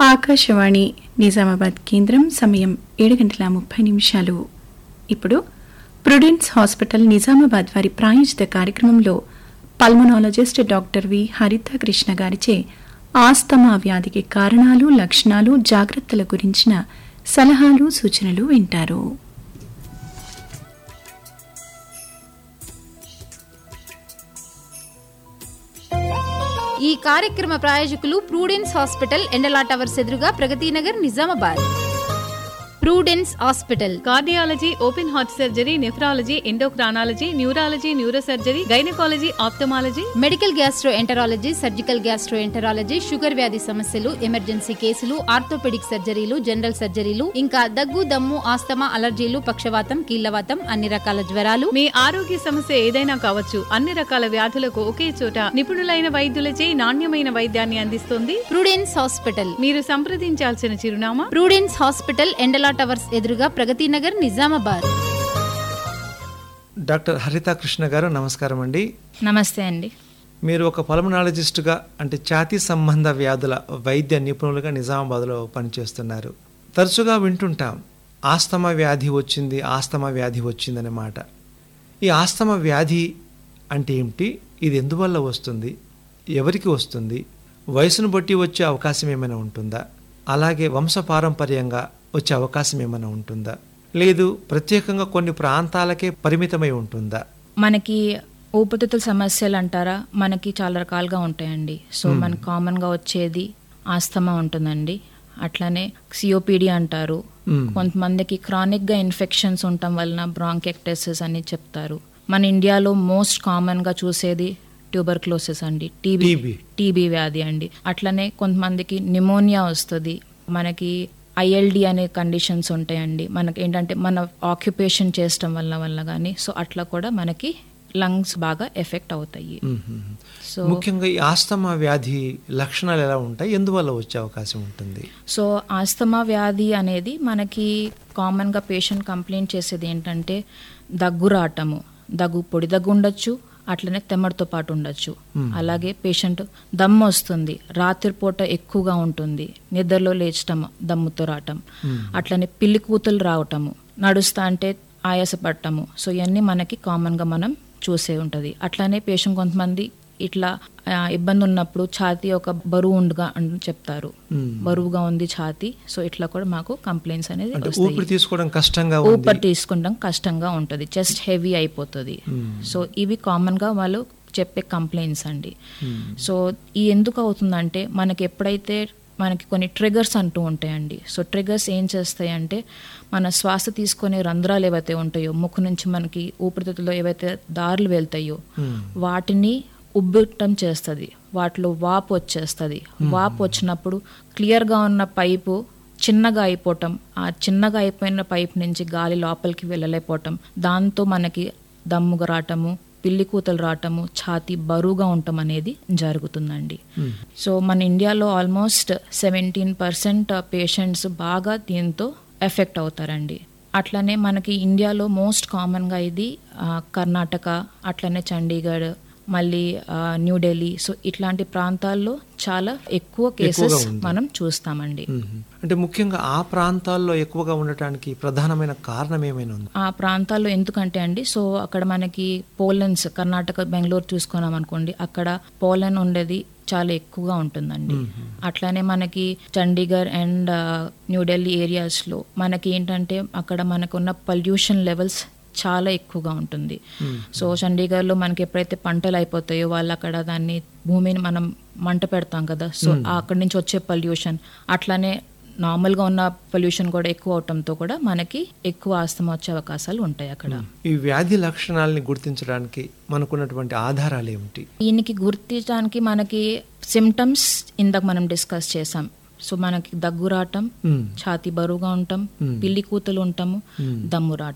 ఆకాశవాణి నిజామాబాద్ కేంద్రం సమయం ఏడు గంటల ముప్పై నిమిషాలు ఇప్పుడు ప్రుడెన్స్ హాస్పిటల్ నిజామాబాద్ వారి ప్రాయోజిత కార్యక్రమంలో పల్మనాలజిస్ట్ డాక్టర్ వి హరిత కృష్ణ గారిచే ఆస్తమా వ్యాధికి కారణాలు లక్షణాలు జాగ్రత్తల గురించిన సలహాలు సూచనలు వింటారు ఈ కార్యక్రమ ప్రాయోజకులు ప్రూడెన్స్ హాస్పిటల్ ఎండలా టవర్స్ ఎదురుగా Pragathi Nagar Nizamabad Prudence hospital cardiology open heart surgery nephrology endocrinology neurology neurosurgery gynaecology ophthalmology medical gastroenterology surgical gastroenterology sugar వ్యాధి సమస్యలు ఎమర్జెన్సీ కేసులు ఆర్థోపెడిక్ సర్జరీలు జనరల్ సర్జరీలు ఇంకా దగ్గు దమ్ము ఆస్తమా అలర్జీలు పక్షవాతం కీళ్లవాతం అన్ని రకాల జ్వరాలు మీ ఆరోగ్య సమస్య ఏదైనా కావచ్చు అన్ని రకాల వ్యాధులకు ఒకే చోట నిపుణులైన వైద్యులచే నాణ్యమైన వైద్యాన్ని అందిస్తుంది ప్రూడెన్స్ హాస్పిటల్ మీరు సంప్రదించాల్సిన చిరునామా ప్రూడెన్స్ హాస్పిటల్ ఎండలా టవర్స్ ఎదురుగా ప్రగతి నగర్ నిజామాబాద్ డాక్టర్ హరిత కృష్ణ గారు నమస్కారం అండి నమస్తే అండి మీరు ఒక పల్మనాలజిస్టుగా అంటే ఛాతీ సంబంధ వ్యాధుల వైద్య నిపుణులుగా నిజామాబాద్లో పనిచేస్తున్నారు తరచుగా వింటుంటాం ఆస్తమా వ్యాధి వచ్చింది ఆస్తమా వ్యాధి వచ్చిందనే మాట ఈ ఆస్తమా వ్యాధి అంటే ఏమిటి ఇది ఎందువల్ల వస్తుంది ఎవరికి వస్తుంది వయసును బట్టి వచ్చే అవకాశం ఏమైనా ఉంటుందా అలాగే వంశపారంపర్యంగా వచ్చే అవకాశం ఏమైనా ఉంటుందా లేదు ప్రత్యేకంగా కొన్ని ప్రాంతాలకే పరిమితమై ఉంటుందా మనకి ఊపిరితిత్తుల సమస్యలు అంటారా మనకి చాలా రకాలుగా ఉంటాయండి సో మనకి కామన్గా వచ్చేది ఆస్తమా ఉంటుందండి అట్లానే సిఓపిడి అంటారు మ్మ్. కొంతమందికి క్రానిక్గా ఇన్ఫెక్షన్స్ ఉండటం వలన బ్రాంకెక్టెసిస్ అని చెప్తారు మన ఇండియాలో మోస్ట్ కామన్గా చూసేది ట్యూబర్క్లోసిస్ అండి టీబీ TB. టీబీ వ్యాధి అండి అట్లనే కొంతమందికి నిమోనియా వస్తుంది మనకి ఐఎల్డి అనే కండిషన్స్ ఉంటాయండి మనకి ఏంటంటే మన ఆక్యుపేషన్ చేయటం వల్ల వల్ల కానీ సో అట్లా కూడా మనకి లంగ్స్ బాగా ఎఫెక్ట్ అవుతాయి మ్మ్. సో ముఖ్యంగా ఈ ఆస్తమా వ్యాధి లక్షణాలు ఎలా ఉంటాయి ఎందువల్ల వచ్చే అవకాశం ఉంటుంది సో ఆస్తమా వ్యాధి అనేది మనకి కామన్గా పేషెంట్ కంప్లైంట్ చేసేది ఏంటంటే దగ్గు రావటము దగ్గు పొడి దగ్గు ఉండొచ్చు అట్లనే తెమ్మడితో పాటు ఉండొచ్చు అలాగే పేషెంట్ దమ్ము వస్తుంది రాత్రిపూట ఎక్కువగా ఉంటుంది నిద్రలో లేచటం దమ్ముతో రావటం అట్లనే పిల్లి కూతులు రావటము నడుస్తా అంటే ఆయాసపడటము సో ఇవన్నీ మనకి కామన్గా మనం చూసే ఉంటుంది అట్లానే పేషెంట్ కొంతమంది ఇట్లా ఆ, ఇబ్బంది ఉన్నప్పుడు ఛాతీ ఒక బరువు ఉండగా అని చెప్తారు బరువుగా ఉంది ఛాతీ సో ఇట్లా కూడా మాకు కంప్లైంట్స్ అనేది అంటే వస్తాయి. ఊపిరి తీసుకోవడం కష్టంగా ఉంది ఊపిరి తీసుకుంటాం కష్టంగా ఉంటుంది చెస్ట్ హెవీ అయిపోతుంది సో ఇవి కామన్ గా వాళ్ళు చెప్పే కంప్లైంట్స్ అండి సో ఈ ఎందుకు అవుతుందంటే మనకి ఎప్పుడైతే మనకి కొన్ని ట్రిగర్స్ అంటూ ఉంటాయండి సో ట్రిగర్స్ ఏం చేస్తాయంటే మన శ్వాస తీసుకునే రంధ్రాలు ఏవైతే ఉంటాయో ముక్కు నుంచి మనకి ఊపిరితిత్తులో ఏవైతే దారులు వెళ్తాయో వాటిని ఉబ్బిట్టం చేస్తుంది వాటిలో వాపు వచ్చేస్తుంది వాపు వచ్చినప్పుడు క్లియర్గా ఉన్న పైపు చిన్నగా అయిపోవటం ఆ చిన్నగా అయిపోయిన పైప్ నుంచి గాలి లోపలికి వెళ్ళలేకపోవటం దాంతో మనకి దమ్ముగా రావటము పిల్లి కూతలు రావటము ఛాతీ బరువుగా ఉండటం అనేది జరుగుతుందండి సో మన ఇండియాలో ఆల్మోస్ట్ సెవెంటీన్ పర్సెంట్ పేషెంట్స్ బాగా దీంతో ఎఫెక్ట్ అవుతారండి అట్లనే మనకి ఇండియాలో మోస్ట్ కామన్గా ఇది ఆ, కర్ణాటక అట్లనే చండీగఢ్ మళ్ళీ ఆ, న్యూఢిల్లీ సో ఇట్లాంటి ప్రాంతాల్లో చాలా ఎక్కువ కేసెస్ ఉంది. మనం చూస్తామండి మ్మ్. అంటే ముఖ్యంగా ఆ ప్రాంతాల్లో ఎక్కువగా ఉండటానికి ప్రధానమైన కారణం ఏమైనా ఉంది ఆ ప్రాంతాల్లో ఎందుకంటే అండి సో అక్కడ మనకి పోలన్స్ కర్ణాటక బెంగళూరు చూసుకున్నాం అనుకోండి అక్కడ పోలన్ ఉండేది చాలా ఎక్కువగా ఉంటుందండి అట్లానే మనకి చండీగఢ్ అండ్ న్యూఢిల్లీ ఏరియాస్లో మనకి ఏంటంటే అక్కడ మనకున్న పొల్యూషన్ లెవెల్స్ చాలా ఎక్కువగా ఉంటుంది సో చండీగఢ్లో మనకి ఎప్పుడైతే పంటలు అయిపోతాయో వాళ్ళు అక్కడ దాన్ని భూమిని మనం మంట పెడతాం కదా సో అక్కడి నుంచి వచ్చే పొల్యూషన్ అట్లానే నార్మల్గా ఉన్న పొల్యూషన్ కూడా ఎక్కువ అవటంతో కూడా మనకి ఎక్కువ ఆస్తమా వచ్చే అవకాశాలు ఉంటాయి అక్కడ ఈ వ్యాధి లక్షణాలని గుర్తించడానికి మనకున్నటువంటి ఆధారాలు ఏమిటి దీనికి గుర్తించడానికి మనకి సిమ్టమ్స్ ఇందాక మనం డిస్కస్ చేసాం సో మనకి దగ్గు రావటం మ్మ్. ఛాతీ బరువుగా ఉంటాం పిల్లి కూతలు ఉంటాము దమ్ము రావటం